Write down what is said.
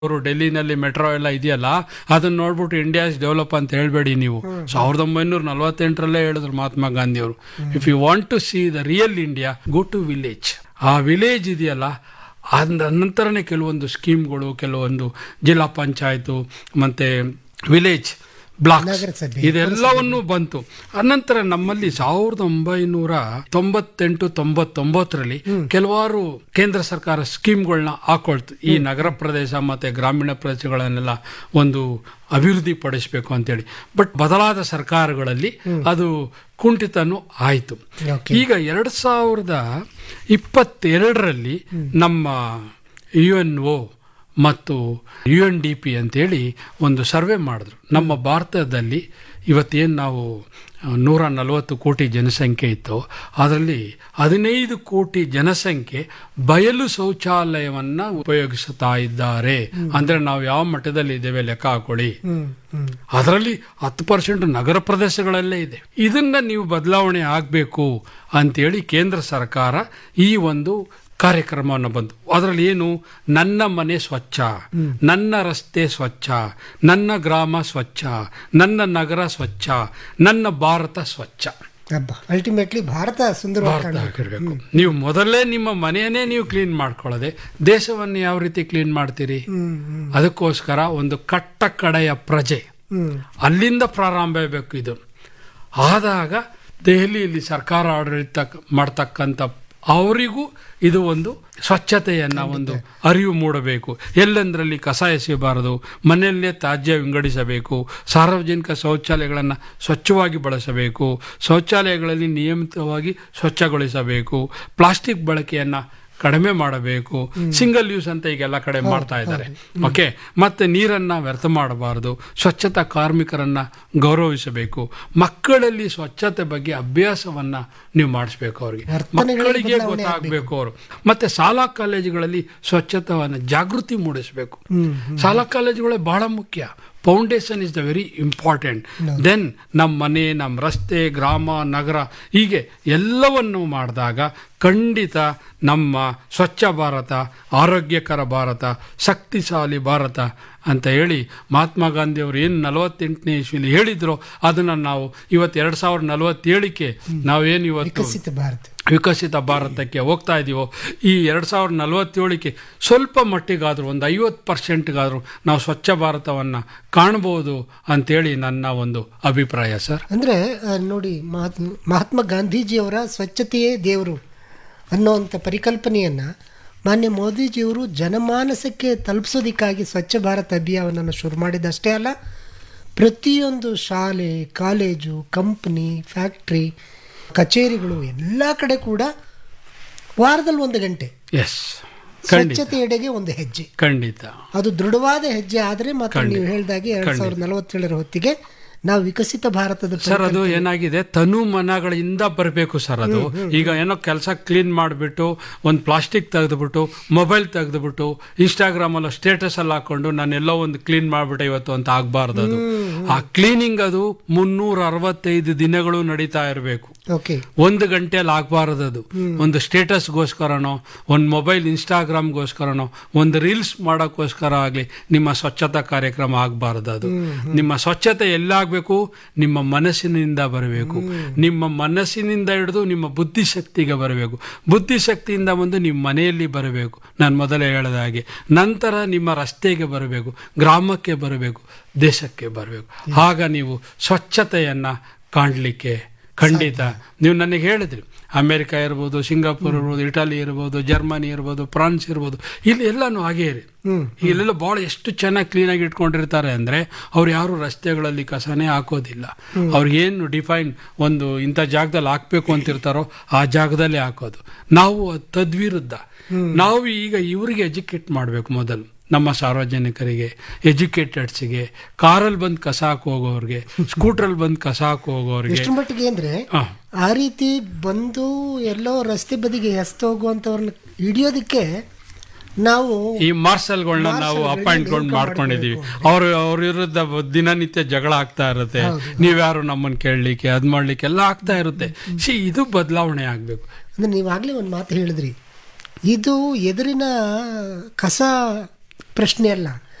ಅವರು ಡೆಲ್ಲಿನಲ್ಲಿ ಮೆಟ್ರೋ ಎಲ್ಲ ಇದೆಯಲ್ಲ ಅದನ್ನ ನೋಡ್ಬಿಟ್ಟು ಇಂಡಿಯಾ ಇಸ್ ಡೆವಲಪ್ ಅಂತ ಹೇಳ್ಬೇಡಿ ನೀವು ಸಾವಿರದ ಒಂಬೈನೂರ ನಲವತ್ತೆಂಟರಲ್ಲೇ ಹೇಳಿದ್ರು ಮಹಾತ್ಮ ಗಾಂಧಿ ಅವರು if you want to see the real India go to village ಆ ವಿಲೇಜ್ ಇದೆಯಲ್ಲ ಅದ ನಂತರನೇ ಕೆಲವೊಂದು ಸ್ಕೀಮ್ಗಳು ಕೆಲವೊಂದು ಜಿಲ್ಲಾ ಪಂಚಾಯತು ಮತ್ತೆ ವಿಲೇಜ್ ಬ್ಲಾಕ್ ನಗರಸಭೆ, ಇದೆಲ್ಲವನ್ನೂ ಬಂತು ಅನಂತರ ನಮ್ಮಲ್ಲಿ ಸಾವಿರದ ಒಂಬೈನೂರ ತೊಂಬತ್ತೆಂಟು ತೊಂಬತ್ತೊಂಬತ್ತರಲ್ಲಿ ಕೆಲವಾರು ಕೇಂದ್ರ ಸರ್ಕಾರ ಸ್ಕೀಮ್ಗಳನ್ನ ಹಾಕೊಳ್ತು ಈ ನಗರ ಪ್ರದೇಶ ಮತ್ತೆ ಗ್ರಾಮೀಣ ಪ್ರದೇಶಗಳನ್ನೆಲ್ಲ ಒಂದು ಅಭಿವೃದ್ಧಿ ಪಡಿಸಬೇಕು ಅಂತೇಳಿ ಬಟ್ ಬದಲಾದ ಸರ್ಕಾರಗಳಲ್ಲಿ ಅದು ಕುಂಠಿತನೂ ಆಯಿತು Okay. ಈಗ ಎರಡ್ ಸಾವಿರದ ಇಪ್ಪತ್ತೆರಡರಲ್ಲಿ ನಮ್ಮ ಯು ಎನ್ ಒ ಮತ್ತು ಯು ಎನ್ ಡಿ ಪಿ ಅಂತೇಳಿ ಒಂದು ಸರ್ವೆ ಮಾಡಿದ್ರು ನಮ್ಮ ಭಾರತದಲ್ಲಿ ಇವತ್ತೇನು ನಾವು ಆ, ನೂರ ನಲವತ್ತು ಕೋಟಿ ಜನಸಂಖ್ಯೆ ಇತ್ತು ಅದರಲ್ಲಿ ಹದಿನೈದು ಕೋಟಿ ಜನಸಂಖ್ಯೆ ಬಯಲು ಶೌಚಾಲಯವನ್ನು ಉಪಯೋಗಿಸುತ್ತಾ ಇದ್ದಾರೆ ಅಂದ್ರೆ ನಾವು ಯಾವ ಮಟ್ಟದಲ್ಲಿ ಇದ್ದೇವೆ ಲೆಕ್ಕ ಹಾಕೊಳ್ಳಿ ಹ್ಮ್ ಹ್ಮ್ ಅದರಲ್ಲಿ ಹತ್ತು ಪರ್ಸೆಂಟ್ ನಗರ ಪ್ರದೇಶಗಳಲ್ಲೇ ಇದೆ ಇದನ್ನ ನೀವು ಬದಲಾವಣೆ ಆಗಬೇಕು ಅಂತೇಳಿ ಕೇಂದ್ರ ಸರ್ಕಾರ ಈ ಒಂದು ಕಾರ್ಯಕ್ರಮವನ್ನು ಬಂತು ಅದರಲ್ಲಿ ಏನು ನನ್ನ ಮನೆ ಸ್ವಚ್ಛ ನನ್ನ ರಸ್ತೆ ಸ್ವಚ್ಛ ನನ್ನ ಗ್ರಾಮ ಸ್ವಚ್ಛ ನನ್ನ ನಗರ ಸ್ವಚ್ಛ ನನ್ನ ಭಾರತ ಸ್ವಚ್ಛ ಹಬ್ಬ ಅಲ್ಟಿಮೇಟ್ಲಿ ಭಾರತ ಸುಂದರವಾಗಿ ಭಾರತ ಕಾಣ್ಬೇಕು. ಆಗಿರ್ಬೇಕು ನೀವು ಮೊದಲೇ ನಿಮ್ಮ ಮನೆಯನ್ನೇ ನೀವು ಕ್ಲೀನ್ ಮಾಡ್ಕೊಳ್ಳದೆ ದೇಶವನ್ನು ಯಾವ ರೀತಿ ಕ್ಲೀನ್ ಮಾಡ್ತೀರಿ ಹ್ಮ್ ಹ್ಮ್ ಅದಕ್ಕೋಸ್ಕರ ಒಂದು ಕಟ್ಟ ಕಡೆಯ ಪ್ರಜೆ ಹ್ಮ್ ಅಲ್ಲಿಂದ ಪ್ರಾರಂಭ ಬೇಕು ಇದು ಆದಾಗ ದೆಹಲಿಯಲ್ಲಿ ಸರ್ಕಾರ ಆಡಳಿತ ಮಾಡ್ತಕ್ಕಂಥ ಅವರಿಗೂ ಇದು ಒಂದು ಸ್ವಚ್ಛತೆಯನ್ನ ಒಂದು ಅರಿವು ಮೂಡಬೇಕು ಎಲ್ಲೆಂದರಲ್ಲಿ ಕಸ ಎಸೆಯಬಾರದು ಮನೆಯಲ್ಲೇ ತ್ಯಾಜ್ಯ ವಿಂಗಡಿಸಬೇಕು ಸಾರ್ವಜನಿಕ ಶೌಚಾಲಯಗಳನ್ನು ಸ್ವಚ್ಛವಾಗಿ ಬಳಸಬೇಕು ಶೌಚಾಲಯಗಳಲ್ಲಿ ನಿಯಮಿತವಾಗಿ ಸ್ವಚ್ಛಗೊಳಿಸಬೇಕು ಪ್ಲಾಸ್ಟಿಕ್ ಬಳಕೆಯನ್ನ ಕಡಿಮೆ ಮಾಡಬೇಕು ಸಿಂಗಲ್ ಯೂಸ್ ಅಂತ ಈಗ ಎಲ್ಲ ಕಡೆ ಮಾಡ್ತಾ ಇದ್ದಾರೆ ಓಕೆ ಮತ್ತೆ ನೀರನ್ನ ವ್ಯರ್ಥ ಮಾಡಬಾರದು ಸ್ವಚ್ಛತಾ ಕಾರ್ಮಿಕರನ್ನ ಗೌರವಿಸಬೇಕು ಮಕ್ಕಳಲ್ಲಿ ಸ್ವಚ್ಛತೆ ಬಗ್ಗೆ ಅಭ್ಯಾಸವನ್ನ ನೀವು ಮಾಡಿಸ್ಬೇಕು ಅವ್ರಿಗೆ ವರ್ತನೆಗಳಲ್ಲಿ ಮಕ್ಕಳಿಗೆ ಬದಲಾವಣೆ ಗೊತ್ತಾಗಬೇಕು ಅವರು ಮತ್ತೆ ಶಾಲಾ ಕಾಲೇಜುಗಳಲ್ಲಿ ಸ್ವಚ್ಛತವನ್ನು ಜಾಗೃತಿ ಮೂಡಿಸಬೇಕು ಹ್ಮ್ ಶಾಲಾ ಕಾಲೇಜುಗಳೇ ಬಹಳ ಮುಖ್ಯ foundation is the very important then ನಮ್ಮ ಮನೆ ನಮ್ಮ ರಸ್ತೆ ಗ್ರಾಮ ನಗರ ಹೀಗೆ ಎಲ್ಲವನ್ನು ಮಾಡಿದಾಗ ಖಂಡಿತ ನಮ್ಮ ಸ್ವಚ್ಛ ಭಾರತ ಆರೋಗ್ಯಕರ ಭಾರತ ಶಕ್ತಿಶಾಲಿ ಭಾರತ ಅಂತ ಹೇಳಿ ಮಹಾತ್ಮ ಗಾಂಧಿ ಅವರು ಏನು ನಲವತ್ತೆಂಟನೇ ಇಸ್ವಿಲಿ ಹೇಳಿದ್ರು ಅದನ್ನು ನಾವು ಇವತ್ತು ಎರಡು ಸಾವಿರದ ನಲವತ್ತೇಳಕ್ಕೆ ನಾವೇನು ಇವತ್ತು ವಿಕಸಿತ ಭಾರತ ವಿಕಸಿತ ಭಾರತಕ್ಕೆ ಹೋಗ್ತಾ ಇದೀವೋ ಈ ಎರಡು ಸಾವಿರದ ನಲವತ್ತೇಳಕ್ಕೆ ಸ್ವಲ್ಪ ಮಟ್ಟಿಗಾದರೂ ಒಂದು ಐವತ್ತು ಪರ್ಸೆಂಟ್ಗಾದರೂ ನಾವು ಸ್ವಚ್ಛ ಭಾರತವನ್ನು ಕಾಣ್ಬೋದು ಅಂತೇಳಿ ನನ್ನ ಒಂದು ಅಭಿಪ್ರಾಯ ಸರ್ ಅಂದ್ರೆ ಆ, ನೋಡಿ ಮಹಾತ್ಮ ಮಹಾತ್ಮ ಗಾಂಧೀಜಿಯವರ ಸ್ವಚ್ಛತೆಯೇ ದೇವರು ಅನ್ನೋವಂಥ ಪರಿಕಲ್ಪನೆಯನ್ನ ಮಾನ್ಯ ಮೋದಿಜಿಯವರು ಜನಮಾನಸಕ್ಕೆ ತಲುಪಿಸೋದಕ್ಕಾಗಿ ಸ್ವಚ್ಛ ಭಾರತ್ ಅಭಿಯಾನವನ್ನು ಶುರು ಮಾಡಿದ್ದಷ್ಟೇ ಅಲ್ಲ ಪ್ರತಿಯೊಂದು ಶಾಲೆ ಕಾಲೇಜು ಕಂಪ್ನಿ ಫ್ಯಾಕ್ಟ್ರಿ ಕಚೇರಿಗಳು ಎಲ್ಲ ಕಡೆ ಕೂಡ ವಾರದಲ್ಲಿ ಒಂದು ಗಂಟೆ ಎಸ್ ಖಂಡಿತ ಸ್ವಚ್ಛತೆಯೆಡೆಗೆ ಒಂದು ಹೆಜ್ಜೆ ಖಂಡಿತ ಅದು ದೃಢವಾದ ಹೆಜ್ಜೆ ಆದರೆ ಮತ್ತೆ ಖಂಡಿತ. ನೀವು ಹೇಳಿದಾಗೆ ಎರಡ್ ಸಾವಿರದ ನಲವತ್ತೇಳರ ಹೊತ್ತಿಗೆ ನಾವು ವಿಕಸಿತ ಭಾರತದ ಸರ್ ಅದು ಏನಾಗಿದೆ ತನು ಮನಗಳಿಂದ ಬರಬೇಕು ಸರ್ ಅದು ಈಗ ಏನೋ ಕೆಲಸ ಕ್ಲೀನ್ ಮಾಡಿಬಿಟ್ಟು ಒಂದು ಪ್ಲಾಸ್ಟಿಕ್ ತೆಗೆದುಬಿಟ್ಟು ಮೊಬೈಲ್ ತೆಗೆದುಬಿಟ್ಟು ಇನ್ಸ್ಟಾಗ್ರಾಮ್ ಅಲ್ಲಿ ಸ್ಟೇಟಸ್ ಅಲ್ಲಿ ಹಾಕೊಂಡು ನಾನೆಲ್ಲೋ ಒಂದು ಕ್ಲೀನ್ ಮಾಡ್ಬಿಟ್ಟೆ ಇವತ್ತು ಅಂತ ಆಗ್ಬಾರ್ದು ಅದು ಆ ಕ್ಲೀನಿಂಗ್ ಅದು ಮುನ್ನೂರ ಅರವತ್ತೈದು ದಿನಗಳು ನಡೀತಾ ಇರಬೇಕು ಓಕೆ ಒಂದು ಗಂಟೆಯಲ್ಲಿ ಆಗ್ಬಾರದು ಅದು ಒಂದು ಸ್ಟೇಟಸ್ಗೋಸ್ಕರನೋ ಒಂದು ಮೊಬೈಲ್ ಇನ್ಸ್ಟಾಗ್ರಾಮ್ಗೋಸ್ಕರನೋ ಒಂದು ರೀಲ್ಸ್ ಮಾಡೋಕ್ಕೋಸ್ಕರ ಆಗಲಿ ನಿಮ್ಮ ಸ್ವಚ್ಛತಾ ಕಾರ್ಯಕ್ರಮ ಆಗಬಾರದು ಅದು ನಿಮ್ಮ ಸ್ವಚ್ಛತೆ ಎಲ್ಲಾಗಬೇಕು ನಿಮ್ಮ ಮನಸ್ಸಿನಿಂದ ಬರಬೇಕು ನಿಮ್ಮ ಮನಸ್ಸಿನಿಂದ ಹಿಡಿದು ನಿಮ್ಮ ಬುದ್ಧಿಶಕ್ತಿಗೆ ಬರಬೇಕು ಬುದ್ಧಿಶಕ್ತಿಯಿಂದ ಬಂದು ನಿಮ್ಮ ಮನೆಯಲ್ಲಿ ಬರಬೇಕು ನಾನು ಮೊದಲೇ ಹೇಳಿದ ಹಾಗೆ ನಂತರ ನಿಮ್ಮ ರಸ್ತೆಗೆ ಬರಬೇಕು ಗ್ರಾಮಕ್ಕೆ ಬರಬೇಕು ದೇಶಕ್ಕೆ ಬರಬೇಕು ಆಗ ನೀವು ಸ್ವಚ್ಛತೆಯನ್ನ ಕಾಣಲಿಕ್ಕೆ ಖಂಡಿತ ನೀವು ನನಗೆ ಹೇಳಿದ್ರಿ ಅಮೆರಿಕ ಇರ್ಬೋದು ಸಿಂಗಾಪುರ್ ಇರ್ಬೋದು ಇಟಲಿ ಇರ್ಬೋದು ಜರ್ಮನಿ ಇರ್ಬೋದು ಫ್ರಾನ್ಸ್ ಇರ್ಬೋದು ಇಲ್ಲಿ ಎಲ್ಲಾನು ಹಾಗೇ ಇರಿ ಹ್ಮ್. ಇಲ್ಲೆಲ್ಲ ಬಹಳ ಎಷ್ಟು ಚೆನ್ನಾಗಿ ಕ್ಲೀನಾಗಿ ಇಟ್ಕೊಂಡಿರ್ತಾರೆ ಅಂದ್ರೆ ಅವ್ರು ಯಾರು ರಸ್ತೆಗಳಲ್ಲಿ ಕಸನೇ ಹಾಕೋದಿಲ್ಲ ಅವ್ರಿಗೇನು ಡಿಫೈನ್ ಒಂದು ಇಂಥ ಜಾಗದಲ್ಲಿ ಹಾಕ್ಬೇಕು ಅಂತಿರ್ತಾರೋ ಆ ಜಾಗದಲ್ಲೇ ಹಾಕೋದು ನಾವು ಅದ್ ತದ್ವಿರುದ್ಧ ನಾವು ಈಗ ಇವರಿಗೆ ಎಜುಕೇಟ್ ಮಾಡಬೇಕು ಮೊದಲು ನಮ್ಮ ಸಾರ್ವಜನಿಕರಿಗೆ ಎಜುಕೇಟೆಡ್ಸ್ಗೆ ಕಾರಲ್ಲಿ ಬಂದು ಕಸ ಹಾಕಿ ಹೋಗೋರಿಗೆ ಸ್ಕೂಟ್ರಲ್ಲಿ ಬಂದು ಕಸ ಹಾಕಿ ಹೋಗೋರಿಗೆ ಎಷ್ಟು ಮಟ್ಟಿಗೆ ಅಂದ್ರೆ ಹಾ. ಆ ರೀತಿ ಬಂದು ಎಲ್ಲೋ ರಸ್ತೆ ಬದಿಗೆ ಎಸ್ತು ಹೋಗುವಂತವ್ರನ್ನ ಹಿಡಿಯೋದಕ್ಕೆ ನಾವು ಈ ಮಾರ್ಷಲ್ಗಳನ್ನ ನಾವು ಮಾರ್ಷಲ್ಗಳನ್ನ ಅಪಾಯಿಂಟ್ಮೆಂಟ್ ನೇಮಕ ಮಾಡ್ಕೊಂಡಿದೀವಿ ಅವ್ರ ಅವ್ರ ವಿರುದ್ಧ ದಿನನಿತ್ಯ ಜಗಳ ಆಗ್ತಾ ಇರುತ್ತೆ ನೀವ್ಯಾರು ನಮ್ಮನ್ನ ಕೇಳಲಿಕ್ಕೆ ಅದ್ ಮಾಡ್ಲಿಕ್ಕೆ ಎಲ್ಲ ಆಗ್ತಾ ಇರುತ್ತೆ ಸಿ ಇದು ಬದಲಾವಣೆ ಆಗ್ಬೇಕು ಅಂದ್ರೆ ನೀವಾಗಲೇ ಒಂದು ಮಾತು ಹೇಳಿದ್ರಿ ಇದು ಎದುರಿನ ಕಸ ಪ್ರಶ್ನೆ ಅಲ್ಲ